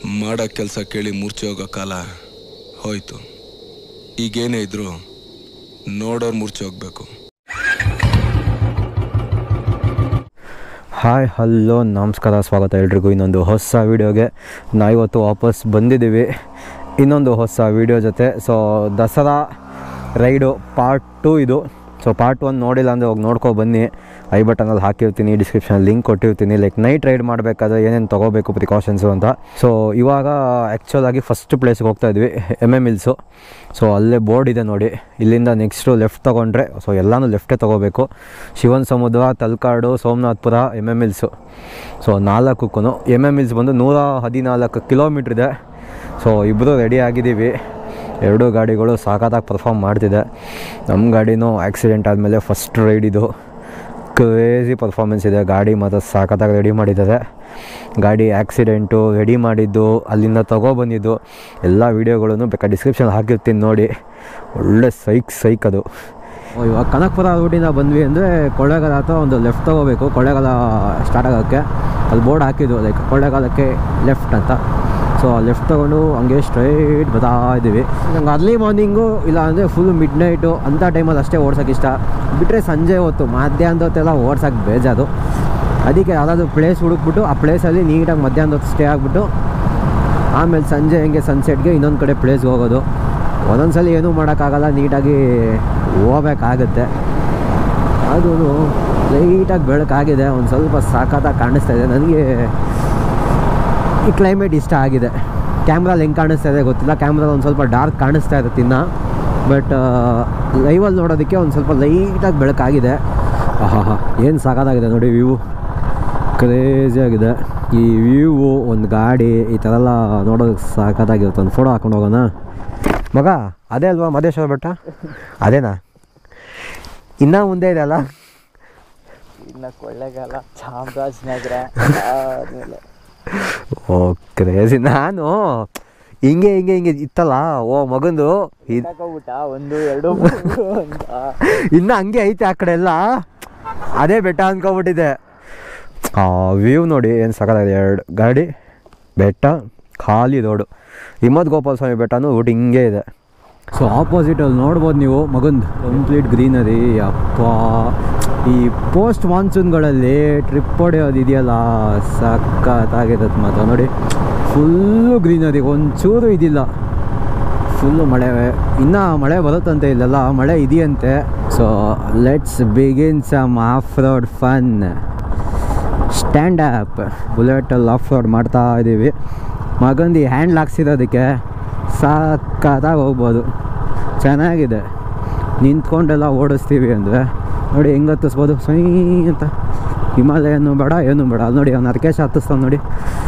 ಮಾಡೋ ಕೆಲಸ ಕೇಳಿ ಮೂರ್ಛೆ ಹೋಗೋ ಕಾಲ ಹೋಯ್ತು ಈಗೇನೇ ಇದ್ರು ನೋಡೋರು ಮೂರ್ಛೆ ಹೋಗ್ಬೇಕು ಹಾಯ್ ಹಲೋ ನಮಸ್ಕಾರ ಸ್ವಾಗತ ಎಲ್ರಿಗೂ ಇನ್ನೊಂದು ಹೊಸ ವೀಡಿಯೋಗೆ ನಾವು ಇವತ್ತು ವಾಪಸ್ ಬಂದಿದ್ದೀವಿ ಇನ್ನೊಂದು ಹೊಸ ವೀಡಿಯೋ ಜೊತೆ so Dasara ride part two ಇದು ಸೊ ಪಾರ್ಟ್ ಒನ್ ನೋಡಿಲ್ಲ ಅಂದರೆ ಹೋಗಿ ನೋಡ್ಕೊ ಬನ್ನಿ ಐ ಬಟನಲ್ಲಿ ಹಾಕಿರ್ತೀನಿ ಡಿಸ್ಕ್ರಿಪ್ಷನಲ್ಲಿ ಲಿಂಕ್ ಕೊಟ್ಟಿರ್ತೀನಿ ಲೈಕ್ ನೈಟ್ ರೈಡ್ ಮಾಡಬೇಕಾದ್ರೆ ಏನೇನು ತೊಗೋಬೇಕು ಪ್ರಿಕಾಷನ್ಸು ಅಂತ ಸೊ ಇವಾಗ ಆ್ಯಕ್ಚುಲಾಗಿ ಫಸ್ಟ್ ಪ್ಲೇಸ್ಗೆ ಹೋಗ್ತಾ ಇದ್ವಿ ಎಮ್ ಎಮ್ ಹಿಲ್ಸು ಸೊ ಅಲ್ಲೇ ಬೋರ್ಡ್ ಇದೆ ನೋಡಿ ಇಲ್ಲಿಂದ ನೆಕ್ಸ್ಟು ಲೆಫ್ಟ್ ತೊಗೊಂಡ್ರೆ ಸೊ ಎಲ್ಲನೂ ಲೆಫ್ಟೇ ತೊಗೋಬೇಕು Shivanasamudra Talakadu Somanathapura M M hills so ನಾಲ್ಕಕ್ಕೂ ಎಮ್ ಎಮ್ ಹಿಲ್ಸ್ ಬಂದು ನೂರ ಹದಿನಾಲ್ಕು ಕಿಲೋಮೀಟ್ರ್ ಇದೆ ಸೊ ಇಬ್ಬರು ರೆಡಿ ಆಗಿದ್ದೀವಿ ಎರಡೂ ಗಾಡಿಗಳು ಸಾಕಾಗಿ ಪರ್ಫಾರ್ಮ್ ಮಾಡ್ತಿದೆ ನಮ್ಮ ಗಾಡಿನೂ ಆಕ್ಸಿಡೆಂಟ್ ಆದಮೇಲೆ ಫಸ್ಟ್ ರೈಡ್ ಇದು ಕ್ರೇಜಿ ಪರ್ಫಾರ್ಮೆನ್ಸ್ ಇದೆ ಗಾಡಿ ಮಾತ್ರ ಸಾಕತ್ತಾಗಿ ರೆಡಿ ಮಾಡಿದ್ದಾರೆ ಗಾಡಿ ಆ್ಯಕ್ಸಿಡೆಂಟು ರೆಡಿ ಮಾಡಿದ್ದು ಅಲ್ಲಿಂದ ತೊಗೊಬಂದಿದ್ದು ಎಲ್ಲ ವೀಡಿಯೋಗಳನ್ನು ಬೇಕಾದ್ರೆ ಡಿಸ್ಕ್ರಿಪ್ಷನ್ ಹಾಕಿರ್ತೀನಿ ನೋಡಿ ಒಳ್ಳೆ ಸೈಕ್ ಸೈಕ್ ಅದು ಇವಾಗ ಕನಕಪುರ ರೂಟಿಂದ ಬಂದ್ವಿ ಅಂದರೆ ಕೊಳ್ಳೇಗಾಲ ಹತ್ರ ಒಂದು ಲೆಫ್ಟ್ ತೊಗೋಬೇಕು ಕೊಳ್ಳೇಗಾಲ ಸ್ಟಾರ್ಟ್ ಆಗೋಕ್ಕೆ ಅಲ್ಲಿ ಬೋರ್ಡ್ ಹಾಕಿದ್ದು ಲೈಕ್ ಕೊಳ್ಳೇಗಾಲಕ್ಕೆ ಲೆಫ್ಟ್ ಅಂತ ಸೊ ಲೆಫ್ಟ್ ತೊಗೊಂಡು ಹಂಗೆ ಸ್ಟ್ರೈಟ್ ಬರ್ತಾ ಇದ್ದೀವಿ ನಂಗೆ ಅರ್ಲಿ ಮಾರ್ನಿಂಗು ಇಲ್ಲ ಅಂದರೆ ಫುಲ್ ಮಿಡ್ ನೈಟು ಅಂಥ ಟೈಮಲ್ಲಿ ಅಷ್ಟೇ ಓಡ್ಸೋಕೆ ಇಷ್ಟ ಬಿಟ್ಟರೆ ಸಂಜೆ ಹೊತ್ತು ಮಧ್ಯಾಹ್ನದ ಹೊತ್ತೆಲ್ಲ ಓಡ್ಸೋಕೆ ಬೇಜಾರು ಅದಕ್ಕೆ ಯಾವ್ದಾದ್ರು ಪ್ಲೇಸ್ ಹುಡುಕ್ಬಿಟ್ಟು ಆ ಪ್ಲೇಸಲ್ಲಿ ನೀಟಾಗಿ ಮಧ್ಯಾಹ್ನದ ಹೊತ್ತು ಸ್ಟೇ ಆಗಿಬಿಟ್ಟು ಆಮೇಲೆ ಸಂಜೆ ಹೆಂಗೆ ಸನ್ಸೆಟ್ಗೆ ಇನ್ನೊಂದು ಕಡೆ ಪ್ಲೇಸ್ಗೆ ಹೋಗೋದು ಒಂದೊಂದು ಸಲ ಏನೂ ಮಾಡೋಕ್ಕಾಗಲ್ಲ ನೀಟಾಗಿ ಹೋಗ್ಬೇಕಾಗತ್ತೆ ಅದು ಲೈಟಾಗಿ ಬೆಳಕಾಗಿದೆ ಒಂದು ಸ್ವಲ್ಪ ಸಾಕತ್ತಾಗಿ ಕಾಣಿಸ್ತಾ ಇದೆ ನನಗೆ ಈ ಕ್ಲೈಮೇಟ್ ಇಷ್ಟ ಆಗಿದೆ ಕ್ಯಾಮ್ರಲ್ಲಿ ಹೆಂಗೆ ಕಾಣಿಸ್ತಾ ಇದೆ ಗೊತ್ತಿಲ್ಲ ಕ್ಯಾಮ್ರಲ್ಲಿ ಒಂದು ಸ್ವಲ್ಪ ಡಾರ್ಕ್ ಕಾಣಿಸ್ತಾ ಇರುತ್ತೆ ಇನ್ನು ಬಟ್ ಲೈವಲ್ಲಿ ನೋಡೋದಕ್ಕೆ ಒಂದು ಸ್ವಲ್ಪ ಲೈಟಾಗಿ ಬೆಳಕಾಗಿದೆ ಆಹಾ ಏನು ಸಾಕಾಗಿದೆ ನೋಡಿ ವ್ಯೂ ಕ್ರೇಜಿ ಆಗಿದೆ ಈ ವ್ಯೂ ಒಂದು ಗಾಡಿ ಈ ಥರ ಎಲ್ಲ ನೋಡೋದಕ್ಕೆ ಸಾಕಾಗಿರುತ್ತೆ ಒಂದು ಫೋಟೋ ಹಾಕೊಂಡು ಹೋಗೋಣ ಮಗ ಅದೇ ಅಲ್ವಾ ಮಹದೇಶ್ವರ ಬೆಟ್ಟ ಅದೇನಾ ಇನ್ನೂ ಮುಂದೆ ಇದೆ ಅಲ್ಲ ಇನ್ನು ಕೊಳ್ಳೇಗಾಲ ಚಾಮರಾಜನಗರ ಆದ್ಮೇಲೆ ಓ ಕ್ರೇಜಿ ನಾನು ಹಿಂಗೆ ಹಿಂಗೆ ಹಿಂಗೆ ಇತ್ತಲ್ಲ ಓ ಮಗಂದು ಇದ್- ಸಾಕಾಗ್ಬಿಟ್ಟ ಒಂದು ಎರಡು ಮೂರು ಅಂತ ಇನ್ನು ಹಂಗೆ ಐತೆ ಆ ಕಡೆ ಎಲ್ಲ ಅದೇ ಬೆಟ್ಟ ಅನ್ಕೊಬಿಟ್ಟಿದೆ ಆ ವ್ಯೂ ನೋಡಿ ಏನು ಸಾಕಾಗಿದೆ ಎರಡು ಗಾಡಿ ಬೆಟ್ಟ ಖಾಲಿ ರೋಡು ಹಿಮ್ಮತ್ ಗೋಪಾಲ ಸ್ವಾಮಿ ಬೆಟ್ಟನೂ ಊಟ ಹಿಂಗೆ ಇದೆ ಸೊ ಆಪೋಸಿಟಲ್ಲಿ ನೋಡ್ಬೋದು ನೀವು ಮಗಂದು ಕಂಪ್ಲೀಟ್ ಗ್ರೀನರಿ ಅಪ್ಪ ಈ ಪೋಸ್ಟ್ ಮಾನ್ಸೂನ್ಗಳಲ್ಲಿ ಟ್ರಿಪ್ ಹೊಡೆಯೋದು ಇದೆಯಲ್ಲ ಸಖತ್ತಾಗಿರುತ್ತೆ ಮಾತ್ರ ನೋಡಿ ಫುಲ್ಲು ಗ್ರೀನರಿ ಒಂಚೂರು ಇದಿಲ್ಲ ಫುಲ್ಲು ಮಳೆ ಇನ್ನೂ ಮಳೆ ಬರುತ್ತಂತೆ ಇಲ್ಲೆಲ್ಲ ಮಳೆ ಇದೆಯಂತೆ so let's begin some off road fun stand up ಬುಲೆಟಲ್ಲಿ ಆಫ್ ರೋಡ್ ಮಾಡ್ತಾ ಇದ್ದೀವಿ ಮಗಂದು ಹ್ಯಾಂಡ್ಲ್ ಹಾಕ್ಸಿರೋದಕ್ಕೆ ಸಕ್ಕತ್ತಾಗಿ ಹೋಗ್ಬೋದು ಚೆನ್ನಾಗಿದೆ ನಿಂತ್ಕೊಂಡೆಲ್ಲ ಓಡಿಸ್ತೀವಿ ಅಂದರೆ ನೋಡಿ ಹೆಂಗೆ ಹತ್ತಿಸ್ಬೋದು ಸೈ ಅಂತ ಹಿಮಾಲಯನೂ ಬೇಡ ಏನೂ ಬೇಡ ಅಲ್ಲಿ ನೋಡಿ ಅವ್ನು ಅರ್ಕೇಶ ಹತ್ತಿಸ್ತಾನೆ ನೋಡಿ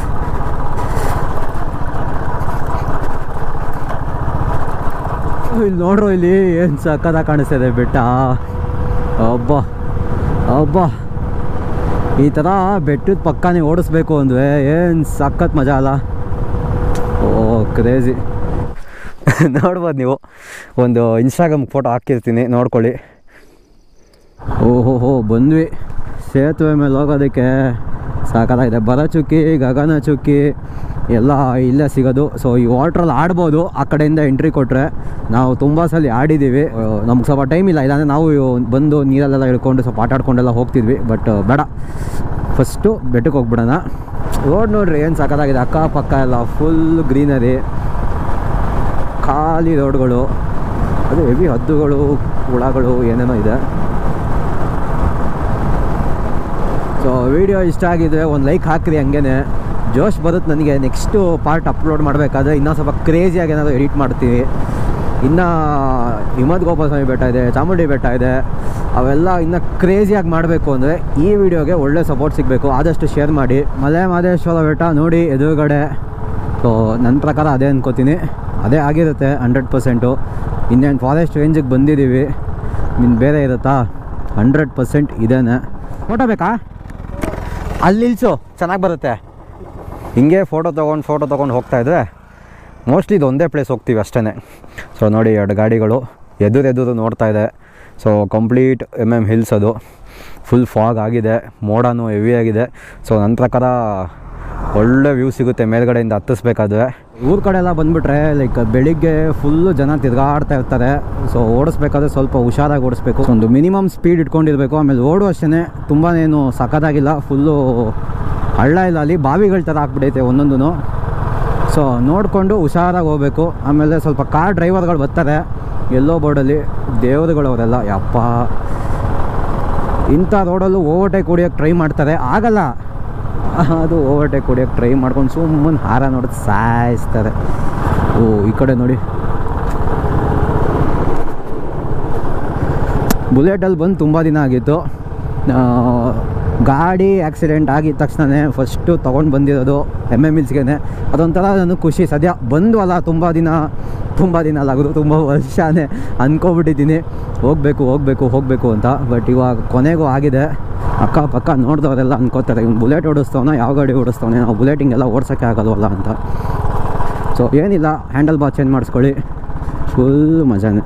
ಇಲ್ಲಿ ನೋಡ್ರು ಇಲ್ಲಿ ಏನು ಸಕ್ಕತ್ತಾಗಿ ಕಾಣಿಸ್ತಿದೆ ಬೆಟ್ಟ ಅಬ್ಬಾ ಅಬ್ಬಾ ಈ ಥರ ಬೆಟ್ಟದ ಪಕ್ಕನೇ ಓಡಿಸ್ಬೇಕು ಅಂದರೆ ಏನು ಸಖತ್ ಮಜಾ ಅಲ್ಲ ಓ ಕ್ರೇಜಿ ನೋಡ್ಬೋದು ನೀವು ಒಂದು ಇನ್ಸ್ಟಾಗ್ರಾಮ್ ಫೋಟೋ ಹಾಕಿರ್ತೀನಿ ನೋಡ್ಕೊಳ್ಳಿ ಓಹೋ ಹೋ ಬಂದ್ವಿ ಸೇತುವೆ ಮೇಲೆ ಹೋಗೋದಕ್ಕೆ ಸಾಕಾಗಿದೆ ಬರ ಚುಕ್ಕಿ ಗಗನ ಚುಕ್ಕಿ ಎಲ್ಲ ಇಲ್ಲೇ ಸಿಗೋದು ಸೊ ಈ ವಾಟ್ರಲ್ಲಿ ಆಡ್ಬೋದು ಆ ಕಡೆಯಿಂದ ಎಂಟ್ರಿ ಕೊಟ್ಟರೆ ನಾವು ತುಂಬ ಸಲ ಆಡಿದ್ದೀವಿ ನಮ್ಗೆ ಸ್ವಲ್ಪ ಟೈಮ್ ಇಲ್ಲ ಇಲ್ಲಾಂದರೆ ನಾವು ಬಂದು ನೀರಲ್ಲೆಲ್ಲ ಇಳ್ಕೊಂಡು ಸ್ವಲ್ಪ ಆಟ ಆಡ್ಕೊಂಡೆಲ್ಲ ಹೋಗ್ತಿದ್ವಿ ಬಟ್ ಬೇಡ ಫಸ್ಟು ಬೆಟ್ಟಕ್ಕೆ ಹೋಗ್ಬಿಡೋಣ ರೋಡ್ ನೋಡ್ರಿ ಏನು ಸಾಕಾಗಿದೆ ಅಕ್ಕಪಕ್ಕ ಎಲ್ಲ ಫುಲ್ ಗ್ರೀನರಿ ಖಾಲಿ ರೋಡ್ಗಳು ಅದು ಹೆವಿ ಹದ್ದುಗಳು ಹುಳಗಳು ಏನೇನೋ ಇದೆ ಸೊ ವಿಡಿಯೋ ಇಷ್ಟ ಆಗಿದ್ರೆ ಒಂದು ಲೈಕ್ ಹಾಕ್ರಿ ಹಂಗೇನೆ ಜೋಶ್ ಬರುತ್ತೆ ನನಗೆ ನೆಕ್ಸ್ಟು ಪಾರ್ಟ್ ಅಪ್ಲೋಡ್ ಮಾಡಬೇಕಾದ್ರೆ ಇನ್ನೂ ಸ್ವಲ್ಪ ಕ್ರೇಜಿಯಾಗಿ ಏನಾದರೂ ಎಡಿಟ್ ಮಾಡ್ತೀವಿ ಇನ್ನು ಹಿಮತ್ ಗೋಪಾಲ ಸ್ವಾಮಿ ಬೆಟ್ಟ ಇದೆ ಚಾಮುಂಡಿ ಬೆಟ್ಟ ಇದೆ ಅವೆಲ್ಲ ಇನ್ನು ಕ್ರೇಜಿಯಾಗಿ ಮಾಡಬೇಕು ಅಂದರೆ ಈ ವಿಡಿಯೋಗೆ ಒಳ್ಳೆ ಸಪೋರ್ಟ್ ಸಿಗಬೇಕು ಆದಷ್ಟು ಶೇರ್ ಮಾಡಿ ಮಲೆ ಮಹದೇಶ್ವರ ಬೆಟ್ಟ ನೋಡಿ ಎದುರುಗಡೆ ಸೊ ನನ್ನ ಪ್ರಕಾರ ಅದೇ ಅನ್ಕೋತೀನಿ ಅದೇ ಆಗಿರುತ್ತೆ ಹಂಡ್ರೆಡ್ ಪರ್ಸೆಂಟು ಇನ್ನೇನು ಫಾರೆಸ್ಟ್ ರೇಂಜಿಗೆ ಬಂದಿದ್ದೀವಿ ಇನ್ನು ಬೇರೆ ಇರುತ್ತಾ ಹಂಡ್ರೆಡ್ ಪರ್ಸೆಂಟ್ ಇದೇನೆ ಫೋಟೋ ಬೇಕಾ ಅಲ್ಲಿ ನಿಲ್ಸು ಚೆನ್ನಾಗಿ ಬರುತ್ತೆ ಹಿಂಗೆ ಫೋಟೋ ತೊಗೊಂಡು ಫೋಟೋ ತೊಗೊಂಡು ಹೋಗ್ತಾ ಇದ್ರೆ ಮೋಸ್ಟ್ಲಿ ಇದು ಒಂದೇ ಪ್ಲೇಸ್ ಹೋಗ್ತೀವಿ ಅಷ್ಟೇ ಸೊ ನೋಡಿ ಎರಡು ಗಾಡಿಗಳು ಎದುರು ಎದುರು ನೋಡ್ತಾ ಇದೆ so complete M M hills ಅದು ಫುಲ್ ಫಾಗ್ ಆಗಿದೆ ಮೋಡನೂ ಹೆವಿ ಆಗಿದೆ ಸೊ ನನ್ನ ಪ್ರಕಾರ ಒಳ್ಳೆ ವ್ಯೂ ಸಿಗುತ್ತೆ ಮೇಲ್ಗಡೆಯಿಂದ ಹತ್ತಿಸ್ಬೇಕಾದ್ರೆ ಊರ ಕಡೆ ಎಲ್ಲ ಬಂದುಬಿಟ್ರೆ ಲೈಕ್ ಬೆಳಿಗ್ಗೆ ಫುಲ್ಲು ಜನ ತಿರ್ಗಾಡ್ತಾ ಇರ್ತಾರೆ ಸೊ ಓಡಿಸ್ಬೇಕಾದ್ರೆ ಸ್ವಲ್ಪ ಹುಷಾರಾಗಿ ಓಡಿಸ್ಬೇಕು ಒಂದು ಮಿನಿಮಮ್ ಸ್ಪೀಡ್ ಇಟ್ಕೊಂಡಿರ್ಬೇಕು ಆಮೇಲೆ ಓಡು ಅಷ್ಟೇ ತುಂಬಾ ಏನು ಸಖತ್ತಾಗಿಲ್ಲ ಫುಲ್ಲು ಹಳ್ಳ ಇಲ್ಲ ಅಲ್ಲಿ ಬಾವಿಗಳ ಥರ ಹಾಕ್ಬಿಟ್ಟೈತೆ ಒಂದೊಂದು ಸೊ ನೋಡಿಕೊಂಡು ಹುಷಾರಾಗಿ ಹೋಗ್ಬೇಕು ಆಮೇಲೆ ಸ್ವಲ್ಪ ಕಾರ್ ಡ್ರೈವರ್ಗಳು ಬರ್ತಾರೆ ಎಲ್ಲೋ ಬೋರ್ಡಲ್ಲಿ ದೇವರುಗಳು ಅವರೆಲ್ಲ ಯಪ್ಪ ಇಂಥ ರೋಡಲ್ಲೂ ಓವರ್ಟೇಕ್ ಹೊಡಿಯೋಕ್ಕೆ ಟ್ರೈ ಮಾಡ್ತಾರೆ ಆಗಲ್ಲ ಅದು ಓವರ್ಟೇಕ್ ಹೊಡಿಯೋಕ್ಕೆ ಟ್ರೈ ಮಾಡ್ಕೊಂಡು ಸುಮ್ಮನೆ ಹಾರ ನೋಡೋದು ಸಾಯಿಸ್ತಾರೆ ಓ ಈ ಕಡೆ ನೋಡಿ ಬುಲೆಟಲ್ಲಿ ಬಂದು ತುಂಬ ದಿನ ಆಗಿತ್ತು ಆ, ಗಾಡಿ ಆಕ್ಸಿಡೆಂಟ್ ಆಗಿದ ತಕ್ಷಣವೇ ಫಸ್ಟು ತೊಗೊಂಡು ಬಂದಿರೋದು ಎಮ್ ಎಮ್ ಇಲ್ಸ್ಗೆ ಅದೊಂಥರ ನನಗೆ ಖುಷಿ ಸದ್ಯ ಬಂದು ಅಲ್ಲ ತುಂಬ ದಿನ ತುಂಬ ದಿನ ಅಲ್ಲ ಆಗೋದು ತುಂಬ ವರ್ಷನೇ ಅಂದ್ಕೊಬಿಟ್ಟಿದ್ದೀನಿ ಹೋಗಬೇಕು ಹೋಗಬೇಕು ಹೋಗಬೇಕು ಅಂತ ಬಟ್ ಇವಾಗ ಕೊನೆಗೂ ಆಗಿದೆ ಅಕ್ಕಪಕ್ಕ ನೋಡಿದವರೆಲ್ಲ ಅನ್ಕೋತಾರೆ ಇವ್ನು ಬುಲೆಟ್ ಓಡಿಸ್ತವನ ಯಾವ ಗಾಡಿ ಓಡಿಸ್ತವನೆ ನಾವು ಬುಲೆಟಿಂಗೆಲ್ಲ ಓಡ್ಸೋಕ್ಕೆ ಆಗಲ್ವಲ್ಲ ಅಂತ ಸೊ ಏನಿಲ್ಲ ಹ್ಯಾಂಡಲ್ ಬಾರ್ ಚೇಂಜ್ ಮಾಡಿಸ್ಕೊಳ್ಳಿ ಫುಲ್ ಮಜಾನೇ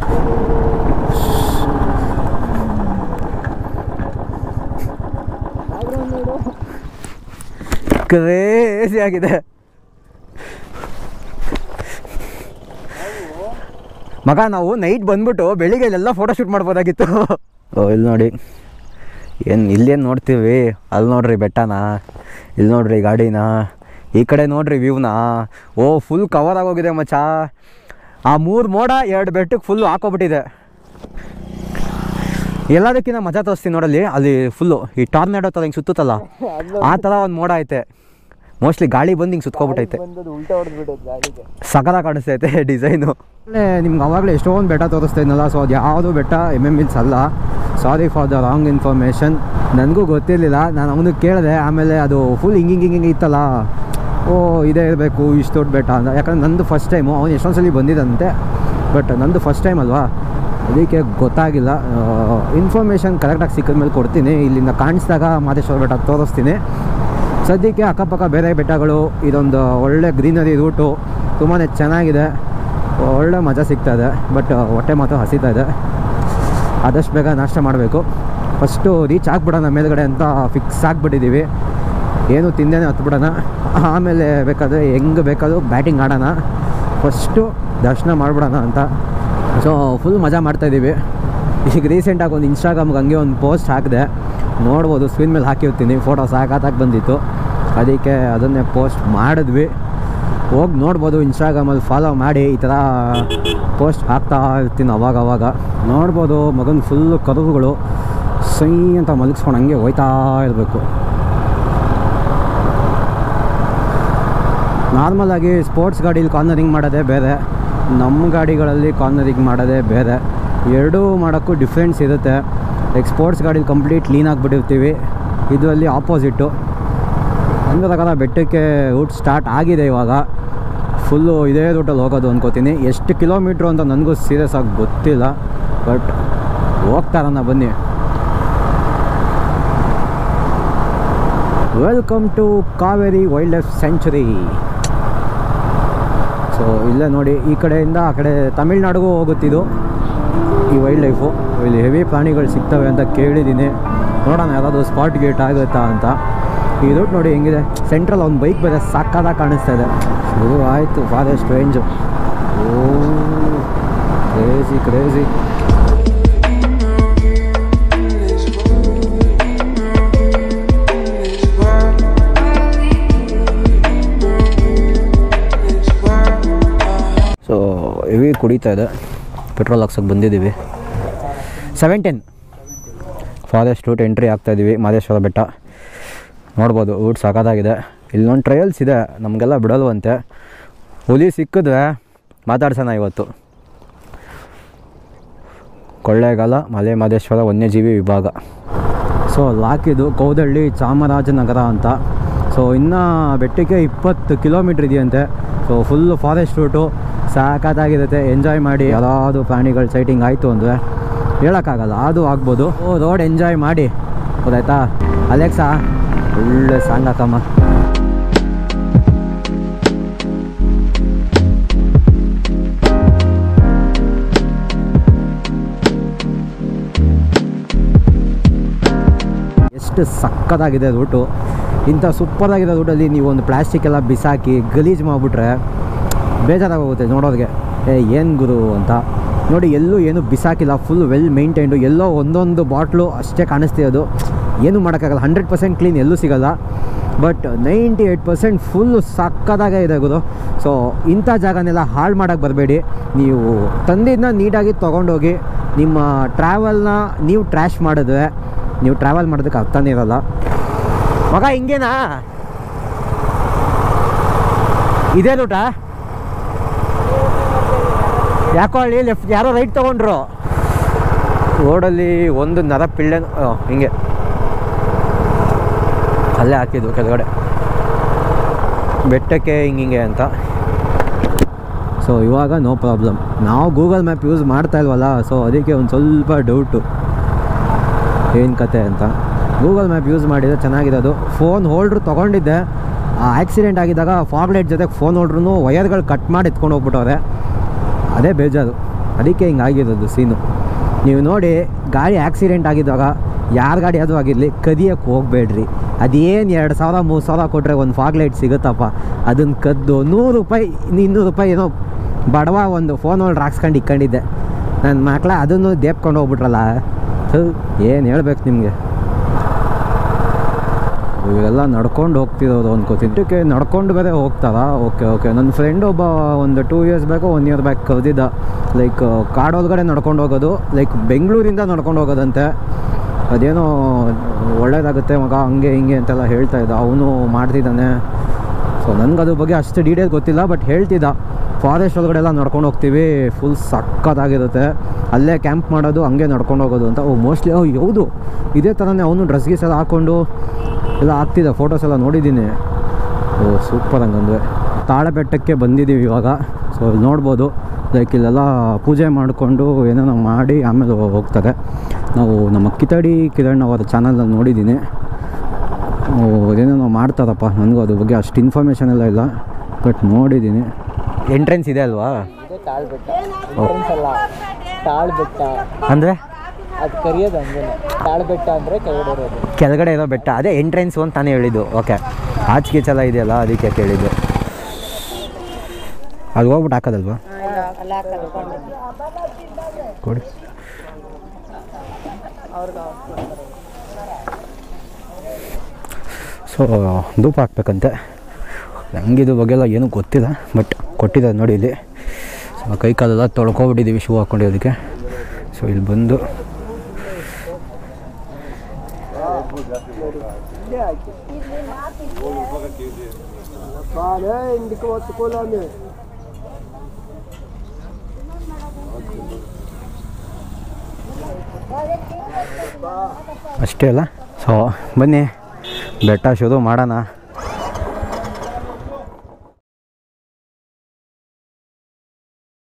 ಕ್ರೇಜಿ ಆಗಿದೆ ಮಗ ನಾವು ನೈಟ್ ಬಂದ್ಬಿಟ್ಟು ಬೆಳಿಗ್ಗೆ ಇಲ್ಲೆಲ್ಲ ಫೋಟೋ ಶೂಟ್ ಮಾಡ್ಬೋದಾಗಿತ್ತು ಓ ಇಲ್ಲಿ ನೋಡಿ ಏನು ಇಲ್ಲೇನು ನೋಡ್ತೀವಿ ಅಲ್ಲಿ ನೋಡ್ರಿ ಬೆಟ್ಟನ ಇಲ್ಲಿ ನೋಡ್ರಿ ಗಾಡಿನ ಈ ಕಡೆ ನೋಡ್ರಿ ವ್ಯೂನ ಓ ಫುಲ್ ಕವರ್ ಆಗೋಗಿದೆ ಮಚ್ಚ ಆ ಮೂರು ಮೋಡ ಎರಡು ಬೆಟ್ಟಕ್ಕೆ ಫುಲ್ಲು ಹಾಕೋಬಿಟ್ಟಿದೆ ಎಲ್ಲದಕ್ಕಿಂತ ಮಜಾ ತೋರಿಸ್ತೀನಿ ನೋಡಲ್ಲಿ ಅಲ್ಲಿ ಫುಲ್ಲು ಈ ಟಾರ್ನೆಡೋ ಥರ ಹಿಂಗೆ ಸುತ್ತುತ್ತಲ್ಲ ಆ ಥರ ಒಂದು ಮೋಡ ಐತೆ ಮೋಸ್ಟ್ಲಿ ಗಾಳಿ ಬಂದು ಹಿಂಗೆ ಸುತ್ಕೊಬಿಟ್ಟೈತೆ ಬಂದದ್ದು ಉಲ್ಟಾ ಹೊಡೆದ್ಬಿಟ್ಟೈತೆ ಗಾಡಿಗೆ ಸಕಲ ಕಾಣಿಸ್ತೈತೆ ಡಿಸೈನು ನಿಮ್ಗೆ ಅವಾಗಲೇ ಎಷ್ಟೊಂದು ಬೆಟ್ಟ ತೋರಿಸ್ತಾ ಇದ್ನಲ್ಲ ಸೊ ಅದು ಯಾವುದು ಬೆಟ್ಟ ಎಮ್ ಎಮ್ ಇಲ್ಸ್ ಅಲ್ಲ sorry for the wrong information ನನಗೂ ಗೊತ್ತಿರಲಿಲ್ಲ ನಾನು ಅವನಿಗೆ ಕೇಳಿದೆ ಆಮೇಲೆ ಅದು ಫುಲ್ ಹಿಂಗೆ ಹಿಂಗೆ ಹಿಂಗೆ ಇತ್ತಲ್ಲ ಓ ಇದೇ ಇರಬೇಕು ಇಷ್ಟು ದೊಡ್ಡ ಬೆಟ್ಟ ಅಂತ ಯಾಕಂದ್ರೆ ನಂದು ಫಸ್ಟ್ ಟೈಮು ಅವನು ಎಷ್ಟೊಂದು ಸಲ ಬಂದಿದ್ದಂತೆ ಬಟ್ ನಂದು ಫಸ್ಟ್ ಟೈಮ್ ಅಲ್ವಾ ಅದಕ್ಕೆ ಗೊತ್ತಾಗಿಲ್ಲ ಇನ್ಫಾರ್ಮೇಷನ್ ಕರೆಕ್ಟಾಗಿ ಸಿಕ್ಕಿದ ಮೇಲೆ ಕೊಡ್ತೀನಿ ಇಲ್ಲಿಂದ ಕಾಣಿಸಿದಾಗ ಮಾದೇಶ್ವರ ಬೆಟ್ಟ ತೋರಿಸ್ತೀನಿ ಸದ್ಯಕ್ಕೆ ಅಕ್ಕಪಕ್ಕ ಬೇರೆ ಬೆಟ್ಟಗಳು ಇದೊಂದು ಒಳ್ಳೆ ಗ್ರೀನರಿ ರೂಟು ತುಂಬಾ ಚೆನ್ನಾಗಿದೆ ಒಳ್ಳೆ ಮಜಾ ಸಿಗ್ತಾ ಇದೆ ಬಟ್ ಹೊಟ್ಟೆ ಮಾತ್ರ ಹಸಿತಾ ಇದೆ ಆದಷ್ಟು ಬೇಗ ನಾಷ್ಟ ಮಾಡಬೇಕು ಫಸ್ಟು ರೀಚ್ ಆಗ್ಬಿಡೋಣ ಮೇಲ್ಗಡೆ ಅಂತ ಫಿಕ್ಸ್ ಆಗಿಬಿಟ್ಟಿದ್ದೀವಿ ಏನು ತಿಂದೇನೆ ಹತ್ಬಿಡೋಣ ಆಮೇಲೆ ಬೇಕಾದರೆ ಹೆಂಗೆ ಬೇಕಾದರೂ ಬ್ಯಾಟಿಂಗ್ ಆಡೋಣ ಫಸ್ಟು ದರ್ಶನ ಮಾಡಿಬಿಡೋಣ ಅಂತ ಸೊ ಫುಲ್ ಮಜಾ ಮಾಡ್ತಾಯಿದ್ದೀವಿ ಈಗ ರೀಸೆಂಟಾಗಿ ಒಂದು ಇನ್ಸ್ಟಾಗ್ರಾಮ್ಗೆ ಹಂಗೆ ಒಂದು ಪೋಸ್ಟ್ ಹಾಕಿದೆ ನೋಡ್ಬೋದು ಸ್ಕ್ರೀನ್ ಮೇಲೆ ಹಾಕಿರ್ತೀನಿ ಫೋಟೋ ಸಾಕಾಗಿ ಬಂದಿತ್ತು ಅದಕ್ಕೆ ಅದನ್ನೇ ಪೋಸ್ಟ್ ಮಾಡಿದ್ವಿ ಹೋಗಿ ನೋಡ್ಬೋದು ಇನ್ಸ್ಟಾಗ್ರಾಮಲ್ಲಿ ಫಾಲೋ ಮಾಡಿ ಈ ಥರ ಪೋಸ್ಟ್ ಹಾಕ್ತಾ ಇರ್ತೀನಿ ಅವಾಗ ಅವಾಗ ನೋಡ್ಬೋದು ಮಗನ ಫುಲ್ಲು ಕರುಗಳು ಸೈ ಅಂತ ಮಲಗಿಸ್ಕೊಂಡು ಹಂಗೆ ಹೋಯ್ತಾ ಇರಬೇಕು ನಾರ್ಮಲಾಗಿ ಸ್ಪೋರ್ಟ್ಸ್ ಗಾಡೀಲಿ ಕಾರ್ನರಿಂಗ್ ಮಾಡೋದೇ ಬೇರೆ ನಮ್ಮ ಗಾಡಿಗಳಲ್ಲಿ ಕಾರ್ನರಿಂಗ್ ಮಾಡೋದೇ ಬೇರೆ ಎರಡೂ ಮಾಡೋಕ್ಕೂ ಡಿಫ್ರೆನ್ಸ್ ಇರುತ್ತೆ ಲೈಕ್ ಸ್ಪೋರ್ಟ್ಸ್ ಗಾಡೀಲಿ ಕಂಪ್ಲೀಟ್ ಕ್ಲೀನ್ ಆಗಿಬಿಟ್ಟಿರ್ತೀವಿ ಇದರಲ್ಲಿ ಆಪೋಸಿಟ್ಟು ಅಂದರೆ ತಗೋಣ ಬೆಟ್ಟಕ್ಕೆ ರೂಟ್ ಸ್ಟಾರ್ಟ್ ಆಗಿದೆ ಇವಾಗ ಫುಲ್ಲು ಇದೇ ರೂಟಲ್ಲಿ ಹೋಗೋದು ಅನ್ಕೋತೀನಿ ಎಷ್ಟು ಕಿಲೋಮೀಟ್ರು ಅಂತ ನನಗೂ ಸೀರಿಯಸ್ ಆಗಿ ಗೊತ್ತಿಲ್ಲ ಬಟ್ ಹೋಗ್ತಾರನ್ನ ಬನ್ನಿ welcome to Kaveri wildlife sanctuary so ಇಲ್ಲೇ ನೋಡಿ ಈ ಕಡೆಯಿಂದ ಆ ಕಡೆ ತಮಿಳ್ನಾಡಿಗೂ ಹೋಗುತ್ತಿದ್ದು ಈ ವೈಲ್ಡ್ ಲೈಫು ಇಲ್ಲಿ ಹೆವಿ ಪ್ರಾಣಿಗಳು ಸಿಗ್ತವೆ ಅಂತ ಕೇಳಿದ್ದೀನಿ ನೋಡೋಣ ಯಾರಾದರೂ ಸ್ಪಾಟ್ ಗೇಟ್ ಆಗುತ್ತಾ ಅಂತ ಈ ರೂಟ್ ನೋಡಿ ಹೆಂಗಿದೆ ಸೆಂಟ್ರಲ್ ಒಂದು ಬೈಕ್ ಬೇರೆ ಸಾಕಾದಾಗ ಕಾಣಿಸ್ತಾ ಇದೆ ಶುರು ಆಯಿತು forest range oh crazy crazy so heavy ಕುಡಿತಾ ಇದೆ ಪೆಟ್ರೋಲ್ ಹಾಕ್ಸೋಕೆ ಬಂದಿದ್ದೀವಿ seven ten forest route entry ಆಗ್ತಾಯಿದ್ದೀವಿ ಮಾದೇಶ್ವರ ಬೆಟ್ಟ ನೋಡ್ಬೋದು ರೂಟ್ ಸಾಕಾಗಿದೆ ಇಲ್ಲೊಂದು ಟ್ರಯಲ್ಸ್ ಇದೆ ನಮಗೆಲ್ಲ ಬಿಡಲ್ವಂತೆ ಹುಲಿ ಸಿಕ್ಕಿದ್ರೆ ಮಾತಾಡ್ಸೋಣ ಇವತ್ತು ಕೊಳ್ಳೇಗಾಲ ಮಲೆ ಮಾದೇಶ್ವರ ವನ್ಯಜೀವಿ ವಿಭಾಗ ಸೊ ಲಾಕಿದು ಕೌದಳ್ಳಿ ಚಾಮರಾಜನಗರ ಅಂತ ಸೊ ಇನ್ನು ಬೆಟ್ಟಕ್ಕೆ ಇಪ್ಪತ್ತು ಕಿಲೋಮೀಟ್ರ್ ಇದೆಯಂತೆ ಸೊ ಫುಲ್ಲು ಫಾರೆಸ್ಟ್ ರೂಟು ಸಾಕಾಗಿರುತ್ತೆ ಎಂಜಾಯ್ ಮಾಡಿ ಯಾವ್ದಾದ್ರು ಪ್ರಾಣಿಗಳ ಸೈಟಿಂಗ್ ಆಯಿತು ಅಂದರೆ ಹೇಳೋಕ್ಕಾಗಲ್ಲ ಅದು ಆಗ್ಬೋದು ಓ ರೋಡ್ ಎಂಜಾಯ್ ಮಾಡಿ ಗೊತ್ತಾಯ್ತಾ ಅಲೆಕ್ಸಾ ಒಳ್ಳೆ ಸಾಂಗ್ ಹಾಕಮ್ಮ ಎಷ್ಟು ಸಕ್ಕತ್ತಾಗಿದೆ ರೂಟು ಇಂಥ ಸೂಪರಾಗಿರೋ ರೋಡಲ್ಲಿ ನೀವು ಒಂದು ಪ್ಲಾಸ್ಟಿಕ್ ಎಲ್ಲ ಬಿಸಾಕಿ ಗಲೀಜು ಮಾಡಿಬಿಟ್ರೆ ಬೇಜಾರಾಗೋಗುತ್ತೆ ನೋಡೋರಿಗೆ ಏ ಏನು ಗುರು ಅಂತ ನೋಡಿ ಎಲ್ಲೂ ಏನು ಬಿಸಾಕಿಲ್ಲ ಫುಲ್ ವೆಲ್ ಮೇಂಟೈನ್ಡು ಎಲ್ಲೋ ಒಂದೊಂದು ಬಾಟ್ಲು ಅಷ್ಟೇ ಕಾಣಿಸ್ತಿರೋದು ಏನೂ ಮಾಡೋಕ್ಕಾಗಲ್ಲ ಹಂಡ್ರೆಡ್ ಪರ್ಸೆಂಟ್ ಕ್ಲೀನ್ ಎಲ್ಲೂ ಸಿಗಲ್ಲ but ninety eight percent full ಸಕ್ಕದಾಗೆ ಇದೆ ಗುರು ಸೊ ಇಂಥ ಜಾಗನೆಲ್ಲ ಹಾಳು ಮಾಡೋಕ್ಕೆ ಬರಬೇಡಿ ನೀವು ತಂದಿದ್ದನ್ನ ನೀಟಾಗಿ ತೊಗೊಂಡೋಗಿ ನಿಮ್ಮ ಟ್ರಾವೆಲ್ನ ನೀವು ಟ್ರ್ಯಾಶ್ ಮಾಡಿದ್ರೆ ನೀವು ಟ್ರಾವೆಲ್ ಮಾಡೋದಕ್ಕೆ ಅರ್ಥನೇ ಇರೋಲ್ಲ ಮಗ ಹಿಂಗೇನಾ ಇದೇ ರೂಟ ಯಾಕೋ ಅಲ್ಲಿ ಲೆಫ್ಟ್ ಯಾರೋ ರೈಟ್ ತೊಗೊಂಡ್ರು ರೋಡಲ್ಲಿ ಒಂದು ನರ ಪಿಳ್ಳೆ ಹಿಂಗೆ ಅಲ್ಲೇ ಹಾಕಿದ್ದು ಕೆಳಗಡೆ ಬೆಟ್ಟಕ್ಕೆ ಹಿಂಗಿಂಗೆ ಅಂತ ಸೊ ಇವಾಗ ನೋ ಪ್ರಾಬ್ಲಮ್ ನಾವು ಗೂಗಲ್ ಮ್ಯಾಪ್ ಯೂಸ್ ಮಾಡ್ತಾ ಇಲ್ವಲ್ಲ ಸೊ ಅದಕ್ಕೆ ಒಂದು ಸ್ವಲ್ಪ ಡೌಟು ಏನು ಕತೆ ಅಂತ ಗೂಗಲ್ ಮ್ಯಾಪ್ ಯೂಸ್ ಮಾಡಿದರೆ ಚೆನ್ನಾಗಿರೋದು ಫೋನ್ ಹೋಲ್ಡ್ರು ತೊಗೊಂಡಿದ್ದೆ ಆಕ್ಸಿಡೆಂಟ್ ಆಗಿದ್ದಾಗ ಫಾಗ್ಲೈಟ್ ಜೊತೆಗೆ ಫೋನ್ ಹೋಲ್ಡ್ರು ವಯರ್ಗಳು ಕಟ್ ಮಾಡಿ ಎತ್ಕೊಂಡು ಹೋಗ್ಬಿಟ್ಟವ್ರೆ ಅದೇ ಬೇಜಾರು ಅದಕ್ಕೆ ಹಿಂಗೆ ಆಗಿರೋದು ಸೀನು ನೀವು ನೋಡಿ ಗಾಡಿ ಆಕ್ಸಿಡೆಂಟ್ ಆಗಿದ್ದಾಗ ಯಾರ ಗಾಡಿ ಅದು ಆಗಿರಲಿ ಕದಿಯಕ್ಕೆ ಹೋಗಬೇಡ್ರಿ ಅದೇನು ಎರಡು ಸಾವಿರ ಮೂರು ಸಾವಿರ ಕೊಟ್ಟರೆ ಒಂದು ಫಾಗ್ ಲೈಟ್ ಸಿಗುತ್ತಪ್ಪ ಅದನ್ನು ಕದ್ದು ನೂರು ರೂಪಾಯಿ ಇನ್ನೂರು ರೂಪಾಯಿ ಏನೋ ಬಡವ ಒಂದು ಫೋನ್ ಹೋಲ್ಡ್ರ್ ಹಾಕ್ಸ್ಕೊಂಡು ಇಕ್ಕೊಂಡಿದ್ದೆ ನನ್ನ ಮಕ್ಳ ಅದನ್ನು ದೇಪ್ಕೊಂಡು ಹೋಗ್ಬಿಟ್ರಲ್ಲ ಏನು ಹೇಳ್ಬೇಕು ನಿಮಗೆ ಇವೆಲ್ಲ ನಡ್ಕೊಂಡು ಹೋಗ್ತಿರೋದು ಅನ್ಕೋತೀನಿ ಇದಕ್ಕೆ ನಡ್ಕೊಂಡು ಬೇರೆ ಹೋಗ್ತಾರಾ ಓಕೆ ಓಕೆ ನನ್ನ ಫ್ರೆಂಡ್ ಒಬ್ಬ ಒಂದು two years back one year back ಕರೆದಿದ್ದ ಲೈಕ್ ಕಾಡೊಳಗಡೆ ನಡ್ಕೊಂಡು ಹೋಗೋದು ಲೈಕ್ ಬೆಂಗಳೂರಿಂದ ನಡ್ಕೊಂಡು ಹೋಗೋದಂತೆ ಅದೇನೋ ಒಳ್ಳೇದಾಗುತ್ತೆ ಮಗ ಹಂಗೆ ಹಿಂಗೆ ಅಂತೆಲ್ಲ ಹೇಳ್ತಾ ಇದ್ದ ಅವನು ಮಾಡ್ತಿದ್ದಾನೆ ಸೊ ನನಗೆ ಅದ್ರ ಬಗ್ಗೆ ಅಷ್ಟು ಡೀಟೇಲ್ ಗೊತ್ತಿಲ್ಲ ಬಟ್ ಹೇಳ್ತಿದ್ದ ಫಾರೆಸ್ಟ್ ಒಳಗಡೆ ಎಲ್ಲ ನಡ್ಕೊಂಡು ಹೋಗ್ತೀವಿ ಫುಲ್ ಸಕ್ಕತ್ತಾಗಿರುತ್ತೆ ಅಲ್ಲೇ ಕ್ಯಾಂಪ್ ಮಾಡೋದು ಹಂಗೆ ನಡ್ಕೊಂಡು ಹೋಗೋದು ಅಂತ ಓ ಮೋಸ್ಟ್ಲಿ ಓ ಹೌದು ಇದೇ ಥರನೇ ಅವನು ಡ್ರೆಸ್ ಗೀಸ್ ಎಲ್ಲ ಹಾಕ್ಕೊಂಡು ಎಲ್ಲ ಆಗ್ತಿದ್ದ ಫೋಟೋಸ್ ಎಲ್ಲ ನೋಡಿದ್ದೀನಿ ಓ ಸೂಪರ್ ಹಂಗಂದ್ರೆ ತಾಳಬೆಟ್ಟಕ್ಕೆ ಬಂದಿದ್ದೀವಿ ಇವಾಗ ಸೊ ಇಲ್ಲಿ ನೋಡ್ಬೋದು ಲೈಕ್ ಇಲ್ಲೆಲ್ಲ ಪೂಜೆ ಮಾಡಿಕೊಂಡು ಏನೇನೋ ಮಾಡಿ ಆಮೇಲೆ ಹೋಗ್ತಾರೆ ನಾವು ನಮ್ಮ ಕಿತಡಿ ಕಿರಣ್ ಅವರ ಚಾನಲಲ್ಲಿ ನೋಡಿದ್ದೀನಿ ಓ ಏನೇನೋ ಮಾಡ್ತಾರಪ್ಪ ನನಗೂ ಅದ್ರ ಬಗ್ಗೆ ಅಷ್ಟು ಇನ್ಫಾರ್ಮೇಷನ್ ಎಲ್ಲ ಇಲ್ಲ ಬಟ್ ನೋಡಿದ್ದೀನಿ ಎಂಟ್ರೆನ್ಸ್ ಇದೆ ಅಲ್ವಾ ಇದೇ ತಾಳ್ಬೆಟ್ಟ ಎಂಟ್ರೆನ್ಸ್ ಅಲ್ಲ ತಾಳ್ಬೆಟ್ಟ ಅಂದರೆ ಅದು ಕರಿಯೋದು ಹಂಗೆ ತಾಳ್ಬೆಟ್ಟ ಅಂದರೆ ಕೆಳಗಡೆ ಇರೋದು ಕೆಳಗಡೆ ಇರೋ ಬೆಟ್ಟ ಅದೇ ಎಂಟ್ರೆನ್ಸು ಅಂತ ತಾನೇ ಹೇಳಿದ್ದು ಓಕೆ ಆಚೆ ಎಲ್ಲ ಇದೆಯಲ್ಲ ಅದಕ್ಕೆ ಕೇಳಿದ್ದು ಅಲ್ಲಿ ಹೋಗ್ಬಿಟ್ಟು ಹಾಕೋದಲ್ವಾ ಕೊಡಿ ಸೊ ಧೂಪ ಹಾಕ್ಬೇಕಂತೆ ಹಂಗಿದ್ರ ಬಗ್ಗೆ ಎಲ್ಲ ಏನೂ ಗೊತ್ತಿಲ್ಲ ಬಟ್ ಕೊಟ್ಟಿದ್ದಾರೆ ನೋಡಿ ಇಲ್ಲಿ ಸೊ ಕೈ ಕಾಲೆಲ್ಲ ತೊಳ್ಕೊಬಿಟ್ಟಿದ್ದೀವಿ ಶೂ ಹಾಕ್ಕೊಂಡಿರೋದಕ್ಕೆ ಸೊ ಇಲ್ಲಿ ಬಂದು ಅಷ್ಟೇ ಅಲ್ಲ ಸೊ ಬನ್ನಿ ಬೆಟ್ಟ ಶುರು ಮಾಡೋಣ